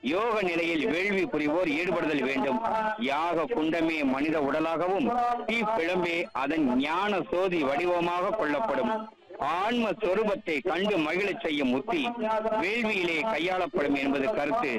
யோக நிலையில் வேள்வி புரிவோர் ஈடுபடுதல் வேண்டும் யாக குண்டமே மனித உடலாகவும் தீ பிழம்பே அதன் ஞான சோதி வடிவமாக கொள்ளப்படும் ஆன்ம சொரூபத்தை கண்டு மகிழச் செய்யும் உத்தி வேள்வியிலே கையாளப்படும் என்பது கருத்து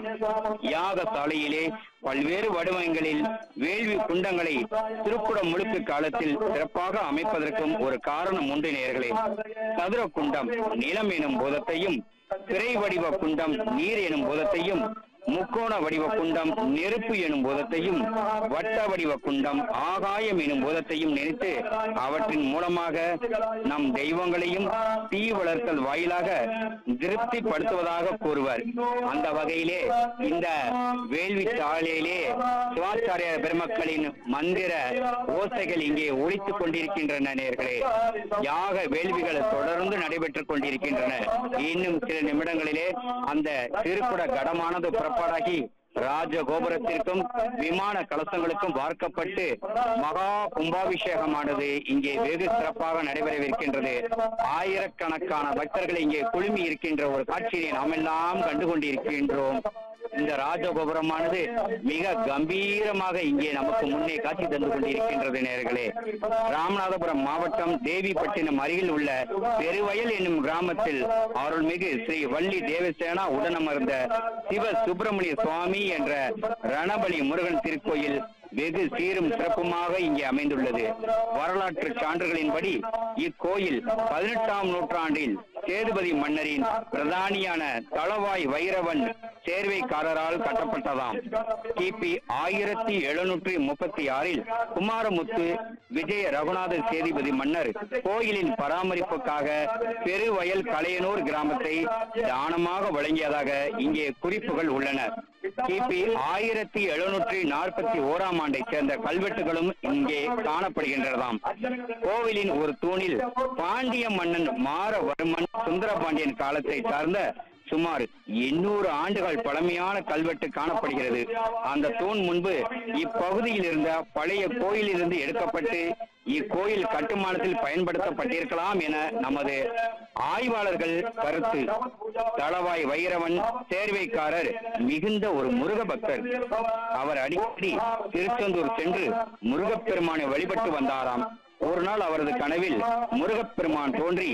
யாக சாலையிலே பல்வேறு வடிவங்களில் வேள்வி குண்டங்களை திருக்குடம் முழுக்கு காலத்தில் சிறப்பாக அமைப்பதற்கும் ஒரு காரணம் உண்டு நேர்களே சதுர குண்டம் நிலம் எனும் போதத்தையும் திரை வடிவ குண்டம் நீர் எனும் போதத்தையும் முக்கோண வடிவ குண்டம் நெருப்பு எனும் போதத்தையும் வட்ட வடிவ குண்டம் ஆகாயம் எனும் போதத்தையும் நினைத்து அவற்றின் மூலமாக நம் தெய்வங்களையும் தீ வளர்த்தல் வாயிலாக திருப்திப்படுத்துவதாக கூறுவர் அந்த வகையிலே இந்த வேள்வி சாலையிலே சிவாச்சாரிய பெருமக்களின் மந்திர ஓசைகள் இங்கே ஒழித்துக் கொண்டிருக்கின்றன நேர்களே யாக வேள்விகள் தொடர்ந்து நடைபெற்றுக் கொண்டிருக்கின்றன இன்னும் சில நிமிடங்களிலே அந்த திருக்குட கடமானது புறப்பாடாகி ராஜகோபுரத்திற்கும் விமான கலசங்களுக்கும் வார்க்கப்பட்டு மகா கும்பாபிஷேகமானது இங்கே வெகு சிறப்பாக நடைபெறவிருக்கின்றது ஆயிரக்கணக்கான பக்தர்கள் இங்கே குழுமி இருக்கின்ற ஒரு காட்சியை நாம் எல்லாம் கண்டு கொண்டிருக்கின்றோம் இந்த ராஜகோபுரமானது மிக கம்பீரமாக இங்கே நமக்கு முன்னே காட்சி தந்து கொண்டிருக்கின்றது நேர்களே ராமநாதபுரம் மாவட்டம் தேவிப்பட்டினம் அருகில் உள்ள பெருவயல் என்னும் கிராமத்தில் அருள்மிகு ஸ்ரீ வள்ளி தேவசேனா உடனமர்ந்த சிவ சுப்பிரமணிய சுவாமி என்ற ரணபலி முருகன் திருக்கோயில் வெகு சீரும் சிறப்புமாக இங்கே அமைந்துள்ளது வரலாற்று சான்றுகளின்படி இக்கோயில் பதினெட்டாம் நூற்றாண்டில் சேதுபதி மன்னரின் பிரதானியான தளவாய் வைரவன் சேர்வைக்காரரால் கட்டப்பட்டதாம் கிபி ஆயிரத்தி எழுநூற்றி முப்பத்தி ஆறில் குமாரமுத்து விஜய ரகுநாத சேதுபதி மன்னர் கோயிலின் பராமரிப்புக்காக பெருவயல் கலையனூர் கிராமத்தை தானமாக வழங்கியதாக இங்கே குறிப்புகள் உள்ளன கிபி ஆயிரத்தி எழுநூற்றி நாற்பத்தி ஓராம் ஆண்டைச் சேர்ந்த கல்வெட்டுகளும் இங்கே காணப்படுகின்றதாம் கோவிலின் ஒரு தூணில் பாண்டிய மன்னன் மாரவர்மன் சுந்தரபாண்டியன் காலத்தை சார்ந்த சுமார் எண்ணூறு ஆண்டுகள் பழமையான கல்வெட்டு காணப்படுகிறது அந்த தூண் முன்பு இப்பகுதியில் இருந்த பழைய கோயிலிருந்து எடுக்கப்பட்டு இக்கோயில் கட்டுமானத்தில் பயன்படுத்தப்பட்டிருக்கலாம் என நமது ஆய்வாளர்கள் கருத்து தளவாய் வைரவன் சேர்வைக்காரர் மிகுந்த ஒரு முருக பக்தர் அவர் அடிக்கடி திருச்செந்தூர் சென்று முருகப்பெருமானை வழிபட்டு வந்தாராம் ஒரு நாள் அவரது கனவில் முருகப்பெருமான் தோன்றி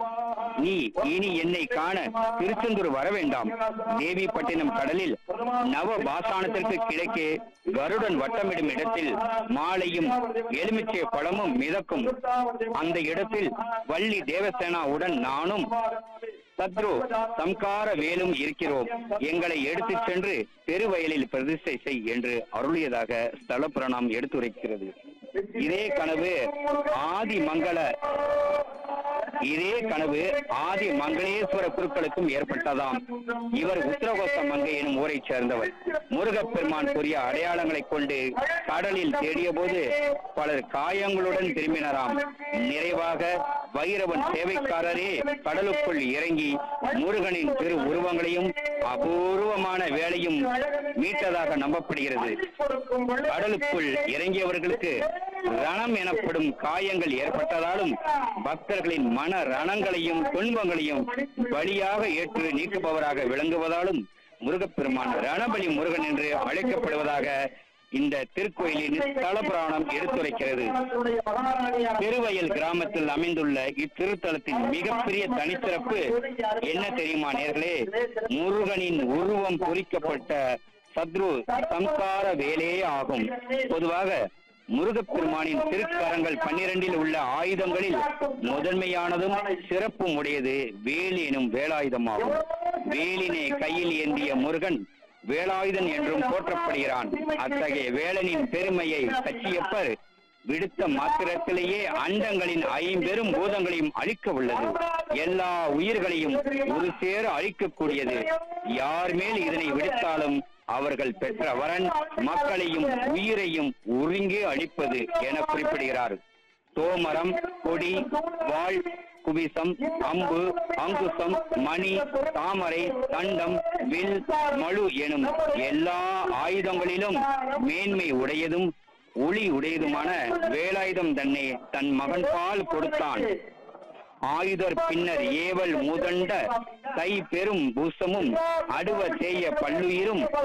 நீ இனி என்னை காண திருச்செந்தூர் வர வேண்டாம் தேவிப்பட்டினம் கடலில் நவ பாசானத்திற்கு கிழக்கே கருடன் வட்டமிடும் இடத்தில் மாலையும் எலுமிச்சை பழமும் மிதக்கும் அந்த இடத்தில் வள்ளி தேவசேனாவுடன் நானும் சத்ரு சம்கார வேலும் இருக்கிறோம் எங்களை எடுத்துச் சென்று பெருவயலில் பிரதிஷ்டை செய் என்று அருளியதாக ஸ்தல புராணம் எடுத்துரைக்கிறது இதே கனவு ஆதி மங்கள இதே கனவு ஆதி மங்களேஸ்வர குருக்களுக்கும் ஏற்பட்டதாம் இவர் உத்தரகோச மங்கை எனும் ஊரைச் சேர்ந்தவர் முருகப்பெருமான் கூறிய அடையாளங்களை கொண்டு கடலில் தேடிய போது பலர் காயங்களுடன் திரும்பினராம் நிறைவாக வைரவன் சேவைக்காரரே கடலுக்குள் இறங்கி முருகனின் திரு உருவங்களையும் அபூர்வமான வேலையும் மீட்டதாக நம்பப்படுகிறது கடலுக்குள் இறங்கியவர்களுக்கு ரணம் எனப்படும் காயங்கள் ஏற்பட்டதாலும் பக்தர்களின் மன ரணங்களையும் துன்பங்களையும் பலியாக ஏற்று நீக்குபவராக விளங்குவதாலும் முருகப்பெருமான் ரணபலி முருகன் என்று அழைக்கப்படுவதாக இந்த திருக்கோயிலின் ஸ்தல புராணம் எடுத்துரைக்கிறது திருவயல் கிராமத்தில் அமைந்துள்ள இத்திருத்தலத்தின் மிகப்பெரிய தனிச்சிறப்பு என்ன தெரியுமா நேர்களே முருகனின் உருவம் பொறிக்கப்பட்ட சத்ரு சம்சார வேலே ஆகும் பொதுவாக முருகப்பெருமானின் திருக்கரங்கள் பன்னிரண்டில் உள்ள ஆயுதங்களில் முதன்மையானதும் சிறப்பும் உடையது வேல் எனும் வேலாயுதமாகும் வேலினை கையில் ஏந்திய முருகன் வேலாயுதன் என்றும் போற்றப்படுகிறான் அத்தகைய வேலனின் பெருமையை கச்சியப்பர் விடுத்த மாத்திரத்திலேயே அண்டங்களின் ஐம்பெரும் பூதங்களையும் அழிக்க உள்ளது எல்லா உயிர்களையும் ஒரு சேர அழிக்கக்கூடியது யார் மேல் இதனை விடுத்தாலும் அவர்கள் பெற்ற வரன் மக்களையும் உயிரையும் ஒருங்கே அழிப்பது என குறிப்பிடுகிறார் தோமரம் கொடி வாழ் குபிசம் அம்பு அங்குசம் மணி தாமரை தண்டம் வில் மழு எனும் எல்லா ஆயுதங்களிலும் மேன்மை உடையதும் ஒளி உடையதுமான வேலாயுதம் தன்னை தன் மகன் பால் கொடுத்தான் ஆயுதர் பின்னர் ஏவல் முதண்ட கை பெரும் பூசமும் அடுவ செய்ய பல்லுயிரும்